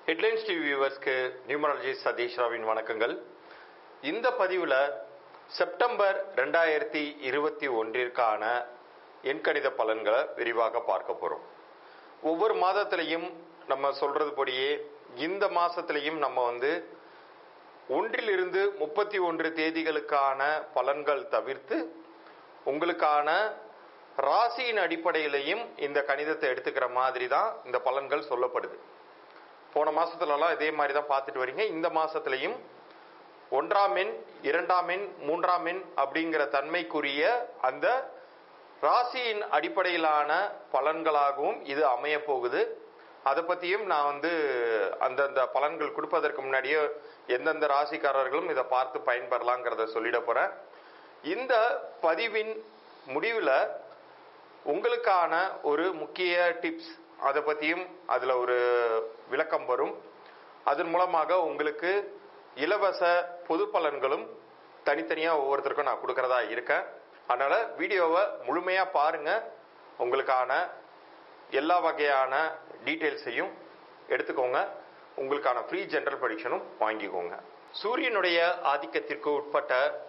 headlines TV வியூவர்ஸ்க்கு numerology Satish ராவின் வணக்கங்கள் இந்த பதிவில் செப்டம்பர் ரெண்டாயிரத்தி இருபத்தி ஒன்றிற்கான எண்கணித பலன்களை விரிவாக பார்க்க போகிறோம் ஒவ்வொரு மாதத்திலையும் நம்ம சொல்றது படியே இந்த மாசத்திலையும் நம்ம வந்து ஒன்றிலிருந்து முப்பத்தி ஒன்று தேதிகளுக்கான பலன்கள் தவிர்த்து உங்களுக்கான ராசியின் அடிப்படையிலையும் இந்த கணிதத்தை எடுத்துக்கிற மாதிரி தான் இந்த பலன்கள் சொல்லப்படுது போன மாசத்துலலாம் இதே மாதிரி தான் பார்த்துட்டு வரீங்க இந்த மாசத்துலையும் ஒன்றாம் எண் இரண்டாம் எண் மூன்றாம் எண் அப்படிங்கிற தன்மைக்குரிய அந்த ராசியின் அடிப்படையிலான பலன்களாகவும் இது அமைய போகுது அதை பற்றியும் நான் வந்து அந்தந்த பலன்கள் கொடுப்பதற்கு முன்னாடியே எந்தெந்த ராசிக்காரர்களும் இதை பார்த்து பயன்பெறலாங்கிறத சொல்லிட போகிறேன் இந்த பதிவின் முடிவில் உங்களுக்கான ஒரு முக்கிய டிப்ஸ் அதை பற்றியும் அதில் ஒரு விளக்கம் வரும் அதன் மூலமாக உங்களுக்கு இலவச பொது பலன்களும் தனித்தனியாக ஒவ்வொருத்தருக்கும் நான் கொடுக்கறதா இருக்கேன் அதனால் வீடியோவை முழுமையாக பாருங்கள் உங்களுக்கான எல்லா வகையான டீட்டெயில்ஸையும் எடுத்துக்கோங்க உங்களுக்கான ஃப்ரீ ஜென்ரல் ப்ரடிக்ஷனும் வாங்கிக்கோங்க சூரியனுடைய ஆதிக்கத்திற்கு உட்பட்ட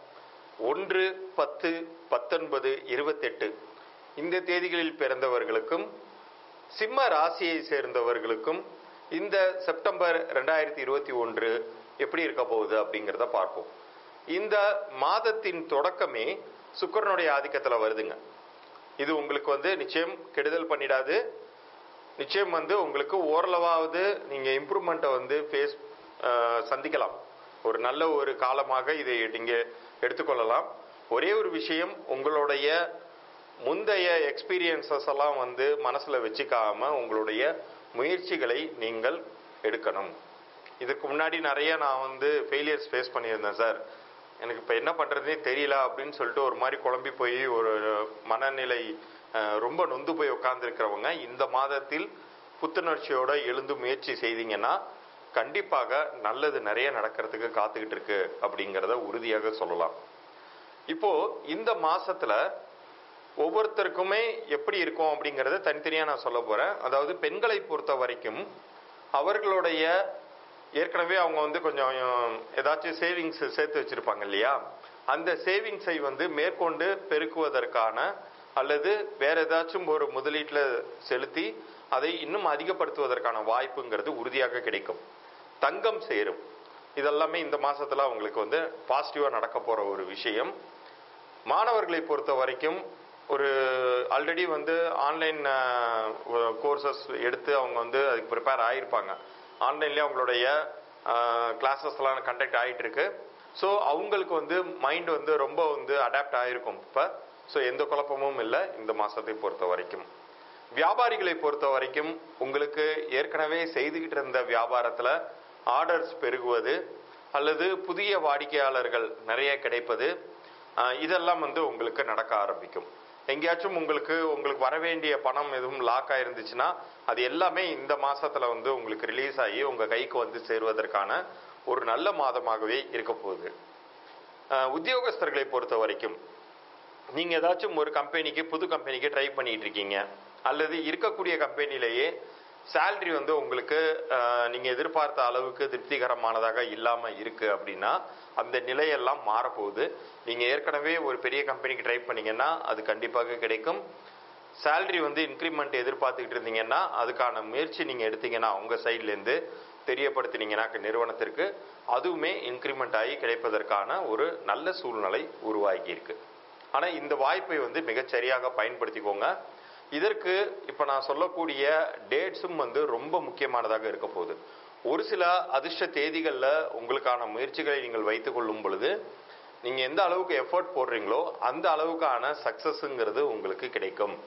ஒன்று பத்து பத்தொன்பது இருபத்தெட்டு இந்த தேதிகளில் பிறந்தவர்களுக்கும் சிம்ம ராசியை சேர்ந்தவர்களுக்கும் இந்த செப்டம்பர் ரெண்டாயிரத்தி இருபத்தி ஒன்று எப்படி இருக்க போகுது அப்படிங்கிறத பார்ப்போம் இந்த மாதத்தின் தொடக்கமே சுக்கரனுடைய ஆதிக்கத்தில் வருதுங்க இது உங்களுக்கு வந்து நிச்சயம் கெடுதல் பண்ணிடாது நிச்சயம் வந்து உங்களுக்கு ஓரளவாவது நீங்கள் இம்ப்ரூவ்மெண்ட்டை வந்து ஃபேஸ் சந்திக்கலாம் ஒரு நல்ல ஒரு காலமாக இதை நீங்கள் எடுத்துக்கொள்ளலாம் ஒரே ஒரு விஷயம் உங்களுடைய முந்தைய எக்ஸ்பீரியன்சஸ் எல்லாம் வந்து மனசில் வச்சுக்காம உங்களுடைய முயற்சிகளை நீங்கள் எடுக்கணும் இதுக்கு முன்னாடி நிறைய நான் வந்து ஃபெயிலியர்ஸ் ஃபேஸ் பண்ணியிருந்தேன் சார் எனக்கு இப்போ என்ன பண்ணுறதுனே தெரியல அப்படின்னு சொல்லிட்டு ஒரு மாதிரி குழம்பி போய் ஒரு மனநிலை ரொம்ப நொந்து போய் உட்காந்துருக்கிறவங்க இந்த மாதத்தில் புத்துணர்ச்சியோட எழுந்து முயற்சி செய்தீங்கன்னா கண்டிப்பாக நல்லது நிறைய நடக்கிறதுக்கு காத்துக்கிட்டு இருக்கு அப்படிங்கிறத உறுதியாக சொல்லலாம் இப்போ இந்த மாசத்துல ஒவ்வொருத்தருக்குமே எப்படி இருக்கும் அப்படிங்கிறத தனித்தனியாக நான் சொல்ல போறேன் அதாவது பெண்களை பொறுத்த வரைக்கும் அவர்களுடைய ஏற்கனவே அவங்க வந்து கொஞ்சம் ஏதாச்சும் சேவிங்ஸ் சேர்த்து வச்சிருப்பாங்க இல்லையா அந்த சேவிங்ஸை வந்து மேற்கொண்டு பெருக்குவதற்கான அல்லது வேற ஏதாச்சும் ஒரு முதலீட்டில் செலுத்தி அதை இன்னும் அதிகப்படுத்துவதற்கான வாய்ப்புங்கிறது உறுதியாக கிடைக்கும் தங்கம் சேரும் இதெல்லாமே இந்த மாசத்துல அவங்களுக்கு வந்து பாசிட்டிவா நடக்க போற ஒரு விஷயம் மாணவர்களை பொறுத்த வரைக்கும் ஒரு ஆல்ரெடி வந்து ஆன்லைன் கோர்சஸ் எடுத்து அவங்க வந்து அதுக்கு ப்ரிப்பேர் ஆகிருப்பாங்க ஆன்லைன்லேயே அவங்களுடைய கிளாஸஸ்லாம் கண்டக்ட் ஆகிட்டு இருக்கு ஸோ அவங்களுக்கு வந்து மைண்ட் வந்து ரொம்ப வந்து அடாப்ட் ஆகிருக்கும் இப்போ ஸோ எந்த குழப்பமும் இல்லை இந்த மாதத்தை பொறுத்த வரைக்கும் வியாபாரிகளை பொறுத்த வரைக்கும் உங்களுக்கு ஏற்கனவே செய்துக்கிட்டு இருந்த வியாபாரத்தில் ஆர்டர்ஸ் பெருகுவது அல்லது புதிய வாடிக்கையாளர்கள் நிறைய கிடைப்பது இதெல்லாம் வந்து உங்களுக்கு நடக்க ஆரம்பிக்கும் எங்கேயாச்சும் உங்களுக்கு உங்களுக்கு வர வேண்டிய பணம் எதுவும் லாக் ஆயிருந்துச்சுன்னா அது எல்லாமே இந்த மாசத்துல வந்து உங்களுக்கு ரிலீஸ் ஆகி உங்க கைக்கு வந்து சேருவதற்கான ஒரு நல்ல மாதமாகவே இருக்க போகுது உத்தியோகஸ்தர்களை பொறுத்த வரைக்கும் நீங்க ஏதாச்சும் ஒரு கம்பெனிக்கு புது கம்பெனிக்கு ட்ரை பண்ணிட்டு இருக்கீங்க அல்லது இருக்கக்கூடிய கம்பெனிலேயே சேல்ரி வந்து உங்களுக்கு நீங்க எதிர்பார்த்த அளவுக்கு திருப்திகரமானதாக இல்லாம இருக்கு அப்படின்னா அந்த நிலையெல்லாம் மாறப்போகுது நீங்க ஏற்கனவே ஒரு பெரிய கம்பெனிக்கு ட்ரை பண்ணீங்கன்னா அது கண்டிப்பாக கிடைக்கும் சேல்ரி வந்து இன்க்ரிமெண்ட் எதிர்பார்த்துக்கிட்டு இருந்தீங்கன்னா அதுக்கான முயற்சி நீங்க எடுத்தீங்கன்னா உங்க சைட்லேருந்து தெரியப்படுத்தினீங்கன்னா நிறுவனத்திற்கு அதுவுமே இன்க்ரிமெண்ட் ஆகி கிடைப்பதற்கான ஒரு நல்ல சூழ்நிலை உருவாகி இருக்கு ஆனா இந்த வாய்ப்பை வந்து மிகச்சரியாக பயன்படுத்திக்கோங்க இதற்கு இப்போ நான் சொல்லக்கூடிய டேட்ஸும் வந்து ரொம்ப முக்கியமானதாக இருக்க போகுது ஒரு சில அதிர்ஷ்ட தேதிகளில் உங்களுக்கான முயற்சிகளை நீங்கள் வைத்துக் கொள்ளும் பொழுது நீங்கள் எந்த அளவுக்கு எஃபர்ட் போடுறீங்களோ அந்த அளவுக்கான சக்ஸஸுங்கிறது உங்களுக்கு கிடைக்கும்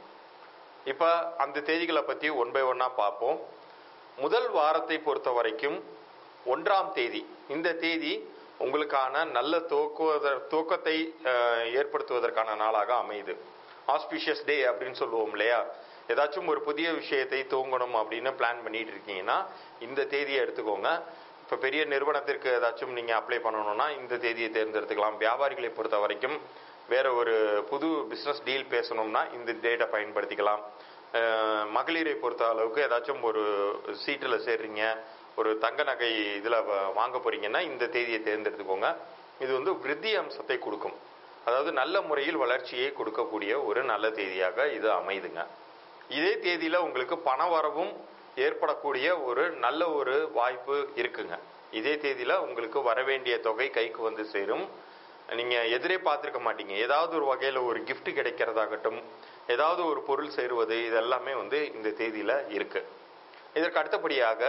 இப்போ அந்த தேதிகளை பற்றி ஒன் பை ஒன்னாக பார்ப்போம் முதல் வாரத்தை பொறுத்த வரைக்கும் ஒன்றாம் தேதி இந்த தேதி உங்களுக்கான நல்ல துவக்குவத துவக்கத்தை ஏற்படுத்துவதற்கான நாளாக அமையுது ஆஸ்பிஷியஸ் டே அப்படின்னு சொல்லுவோம் இல்லையா ஏதாச்சும் ஒரு புதிய விஷயத்தை துவங்கணும் அப்படின்னு பிளான் பண்ணிட்டு இருக்கீங்கன்னா இந்த தேதியை எடுத்துக்கோங்க இப்போ பெரிய நிறுவனத்திற்கு ஏதாச்சும் நீங்கள் அப்ளை பண்ணணும்னா இந்த தேதியை தேர்ந்தெடுத்துக்கலாம் வியாபாரிகளை பொறுத்த வரைக்கும் வேற ஒரு புது பிஸ்னஸ் டீல் பேசணும்னா இந்த டேட்டை பயன்படுத்திக்கலாம் அஹ், மகளிரை பொறுத்த அளவுக்கு ஏதாச்சும் ஒரு சீட்டில் சேர்றீங்க ஒரு தங்க நகை இதில் வாங்க போறீங்கன்னா இந்த தேதியை தேர்ந்தெடுத்துக்கோங்க இது வந்து விருத்தி அம்சத்தை கொடுக்கும் அதாவது நல்ல முறையில் வளர்ச்சியை கொடுக்கக்கூடிய ஒரு நல்ல தேதியாக இது அமைதுங்க இதே தேதியில உங்களுக்கு பண வரவும் ஏற்படக்கூடிய ஒரு நல்ல ஒரு வாய்ப்பு இருக்குங்க இதே தேதியில உங்களுக்கு வரவேண்டிய தொகை கைக்கு வந்து சேரும் நீங்க எதிரே பார்த்துருக்க மாட்டீங்க ஏதாவது ஒரு வகையில ஒரு gift கிடைக்கிறதாகட்டும் ஏதாவது ஒரு பொருள் சேருவது இதெல்லாமே வந்து இந்த தேதியில இருக்கு இதற்கு அடுத்தபடியாக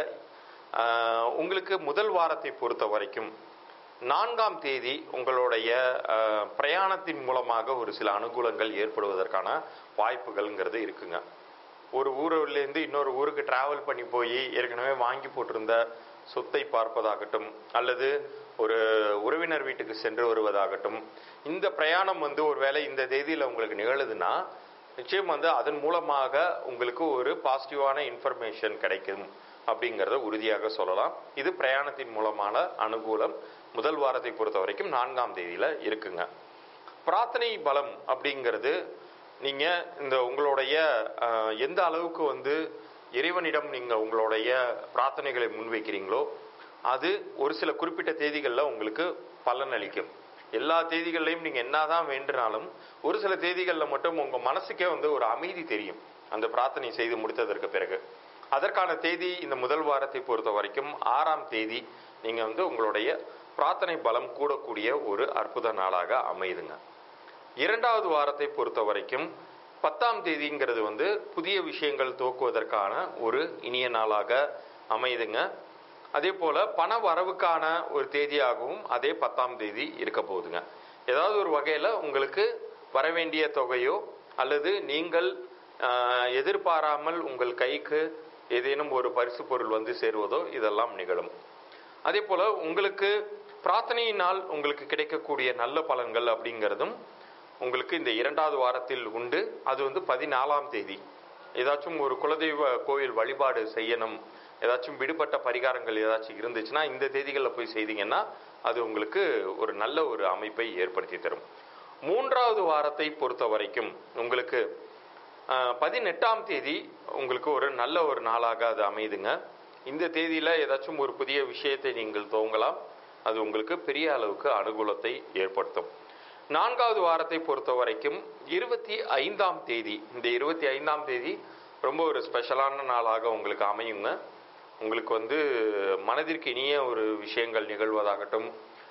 ஆஹ், உங்களுக்கு முதல் வாரத்தை பொறுத்த வரைக்கும் நான்காம் தேதி உங்களுடைய ஆஹ், பிரயாணத்தின் மூலமாக ஒரு சில அனுகூலங்கள் ஏற்படுவதற்கான வாய்ப்புகள்ங்கிறது இருக்குங்க ஒரு ஊர்லேருந்து இன்னொரு ஊருக்கு டிராவல் பண்ணி போய் ஏற்கனவே வாங்கி போட்டிருந்த சொத்தை பார்ப்பதாகட்டும் அல்லது ஒரு உறவினர் வீட்டுக்கு சென்று வருவதாகட்டும் இந்த பிரயாணம் வந்து ஒருவேளை இந்த தேதியில் உங்களுக்கு நிகழுதுன்னா நிச்சயம் வந்து அதன் மூலமாக உங்களுக்கு ஒரு பாசிட்டிவான இன்ஃபர்மேஷன் கிடைக்கும் அப்படிங்கிறத உறுதியாக சொல்லலாம் இது பிரயாணத்தின் மூலமான அனுகூலம் முதல் வாரத்தை பொறுத்த வரைக்கும் நான்காம் தேதியில இருக்குங்க பிரார்த்தனை பலம் அப்படிங்கிறது நீங்க இந்த உங்களுடைய அஹ், எந்த அளவுக்கு வந்து இறைவனிடம் நீங்க உங்களுடைய பிரார்த்தனைகளை முன்வைக்கிறீங்களோ அது ஒரு சில குறிப்பிட்ட தேதிகளில் உங்களுக்கு பலன் அளிக்கும் எல்லா தேதிகள்லையும் நீங்க என்னதான் வேண்டுனாலும் ஒரு சில தேதிகளில் மட்டும் உங்க மனசுக்கே வந்து ஒரு அமைதி தெரியும் அந்த பிரார்த்தனை செய்து முடித்ததற்கு பிறகு அதற்கான தேதி இந்த முதல் வாரத்தை பொறுத்த வரைக்கும் ஆறாம் தேதி நீங்க வந்து உங்களுடைய பிரார்த்தனை பலம் கூடக்கூடிய ஒரு அற்புத நாளாக அமையுதுங்க இரண்டாவது வாரத்தை பொறுத்த வரைக்கும் பத்தாம் தேதிங்கிறது வந்து புதிய விஷயங்கள் துவக்குவதற்கான ஒரு இனிய நாளாக அமையுதுங்க அதே போல பண வரவுக்கான ஒரு தேதியாகவும் அதே பத்தாம் தேதி இருக்க போகுதுங்க ஏதாவது ஒரு வகையில உங்களுக்கு வரவேண்டிய தொகையோ அல்லது நீங்கள் ஆஹ், எதிர்பாராமல் உங்கள் கைக்கு ஏதேனும் ஒரு பரிசு பொருள் வந்து சேருவதோ இதெல்லாம் நிகழும் அதே போல உங்களுக்கு பிரார்த்தனையினால் உங்களுக்கு கிடைக்கக்கூடிய நல்ல பலன்கள் அப்படிங்கிறதும் உங்களுக்கு இந்த இரண்டாவது வாரத்தில் உண்டு அது வந்து பதினாலாம் தேதி ஏதாச்சும் ஒரு குலதெய்வ கோயில் வழிபாடு செய்யணும் ஏதாச்சும் விடுபட்ட பரிகாரங்கள் ஏதாச்சும் இருந்துச்சுன்னா இந்த தேதிகளில் போய் செய்தீங்கன்னா அது உங்களுக்கு ஒரு நல்ல ஒரு அமைப்பை ஏற்படுத்தி தரும் மூன்றாவது வாரத்தை பொறுத்த வரைக்கும் உங்களுக்கு ஆஹ், பதினெட்டாம் தேதி உங்களுக்கு ஒரு நல்ல ஒரு நாளாக அது அமையுதுங்க இந்த தேதியில ஏதாச்சும் ஒரு புதிய விஷயத்தை நீங்கள் துவங்கலாம் அது உங்களுக்கு பெரிய அளவுக்கு அனுகூலத்தை ஏற்படுத்தும் நான்காவது வாரத்தை பொறுத்த வரைக்கும் இருபத்தி ஐந்தாம் தேதி இந்த இருபத்தி ஐந்தாம் தேதி ரொம்ப ஒரு ஸ்பெஷலான நாளாக உங்களுக்கு அமையுங்க உங்களுக்கு வந்து மனதிற்கு இனிய ஒரு விஷயங்கள் நிகழ்வதாகட்டும்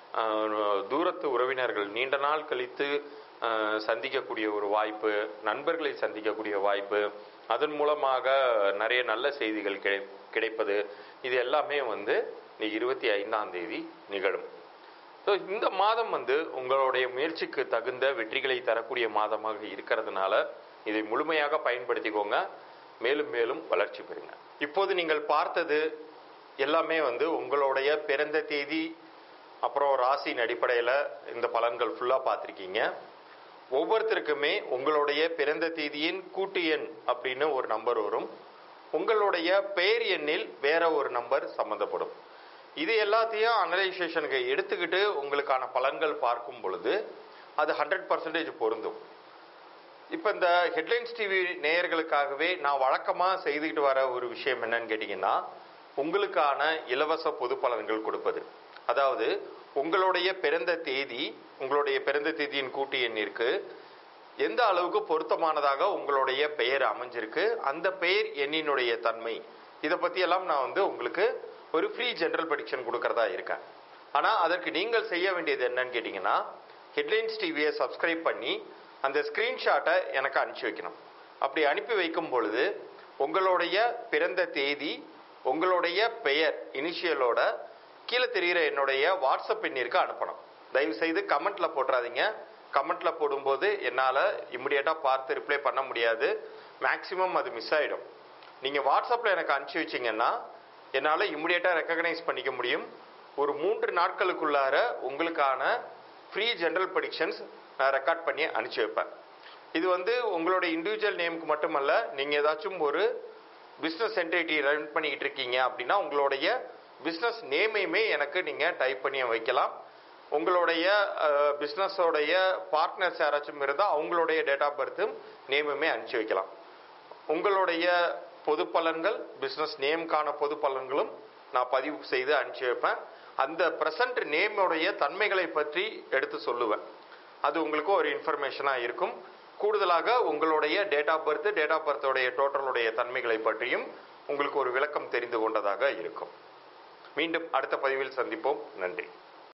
ஆஹ், தூரத்து உறவினர்கள் நீண்ட நாள் கழித்து ஆஹ், சந்திக்கக்கூடிய ஒரு வாய்ப்பு நண்பர்களை சந்திக்கக்கூடிய வாய்ப்பு அதன் மூலமாக நிறைய நல்ல செய்திகள் கிடை கிடைப்பது இது எல்லாமே வந்து இந்த இருபத்தி ஐந்தாம் தேதி நிகழும் ஸோ இந்த மாதம் வந்து உங்களுடைய முயற்சிக்கு தகுந்த வெற்றிகளை தரக்கூடிய மாதமாக இருக்கிறதுனால இதை முழுமையாக பயன்படுத்திக்கோங்க மேலும் மேலும் வளர்ச்சி பெறுங்க இப்போது நீங்கள் பார்த்தது எல்லாமே வந்து உங்களுடைய பிறந்த தேதி அப்புறம் ராசியின் அடிப்படையில் இந்த பலன்கள் ஃபுல்லாக பார்த்துருக்கீங்க ஒவ்வொருத்தருக்குமே உங்களுடைய பிறந்த தேதியின் கூட்டு எண் அப்படின்னு ஒரு நம்பர் வரும் உங்களுடைய பெயர் எண்ணில் வேற ஒரு நம்பர் சம்மந்தப்படும் இது எல்லாத்தையும் அனலைசேஷனுக்கு எடுத்துக்கிட்டு உங்களுக்கான பலன்கள் பார்க்கும் பொழுது அது ஹண்ட்ரட் பர்சன்டேஜ் பொருந்தும் இப்போ இந்த ஹெட்லைன்ஸ் டிவி நேயர்களுக்காகவே நான் வழக்கமாக செய்துக்கிட்டு வர ஒரு விஷயம் என்னன்னு கேட்டிங்கன்னா உங்களுக்கான இலவச பொது பலன்கள் கொடுப்பது அதாவது உங்களுடைய பிறந்த தேதி உங்களுடைய பிறந்த தேதியின் கூட்டு எண்ணிற்கு எந்த அளவுக்கு பொருத்தமானதாக உங்களுடைய பெயர் அமைஞ்சிருக்கு அந்த பெயர் எண்ணினுடைய தன்மை இதை பற்றியெல்லாம் நான் வந்து உங்களுக்கு ஒரு ஃப்ரீ ஜெனரல் ப்ரெடிக்ஷன் கொடுக்கறதா இருக்கேன் ஆனால் அதற்கு நீங்கள் செய்ய வேண்டியது என்னன்னு கேட்டிங்கன்னா ஹெட்லைன்ஸ் டிவியை சப்ஸ்கிரைப் பண்ணி அந்த ஸ்க்ரீன்ஷாட்டை எனக்கு அனுப்பிச்சி வைக்கணும் அப்படி அனுப்பி வைக்கும் பொழுது உங்களுடைய பிறந்த தேதி உங்களுடைய பெயர் இனிஷியலோட கீழே தெரிகிற என்னுடைய வாட்ஸ்அப் எண்ணிற்கு அனுப்பணும் தயவு செய்து கமெண்ட்ல போட்டுறாதீங்க கமெண்ட்ல போடும்போது என்னால் இமிடியேட்டாக பார்த்து ரிப்ளை பண்ண முடியாது மேக்ஸிமம் அது மிஸ் ஆகிடும் நீங்கள் வாட்ஸ்அப்பில் எனக்கு அனுப்பிச்சி வச்சிங்கன்னா என்னால் இமிடியேட்டாக ரெக்கக்னைஸ் பண்ணிக்க முடியும் ஒரு மூன்று நாட்களுக்குள்ளார உங்களுக்கான ஃப்ரீ ஜெனரல் ப்ரெடிக்ஷன்ஸ் நான் ரெக்கார்ட் பண்ணி அனுப்பிச்சி வைப்பேன் இது வந்து உங்களோட இண்டிவிஜுவல் நேமுக்கு மட்டுமல்ல நீங்கள் ஏதாச்சும் ஒரு பிஸ்னஸ் என்டிட்டி ரன் பண்ணிக்கிட்டு இருக்கீங்க அப்படின்னா உங்களுடைய பிஸ்னஸ் நேமையுமே எனக்கு நீங்கள் டைப் பண்ணி வைக்கலாம் உங்களுடைய பிஸ்னஸோடைய பார்ட்னர்ஸ் யாராச்சும் இருந்தால் அவங்களுடைய டேட் ஆஃப் பர்த்தும் நேமுமே அனுப்பிச்சி வைக்கலாம் உங்களுடைய பொது பலன்கள் பிஸ்னஸ் நேம்கான பொது பலன்களும் நான் பதிவு செய்து அனுப்பிச்சி வைப்பேன் அந்த ப்ரெசன்ட் நேமுடைய தன்மைகளை பற்றி எடுத்து சொல்லுவேன் அது உங்களுக்கு ஒரு இன்ஃபர்மேஷனாக இருக்கும் கூடுதலாக உங்களுடைய date of birth date of பர்த்தோடைய டோட்டலுடைய தன்மைகளை பற்றியும் உங்களுக்கு ஒரு விளக்கம் தெரிந்து கொண்டதாக இருக்கும் மீண்டும் அடுத்த பதிவில் சந்திப்போம் நன்றி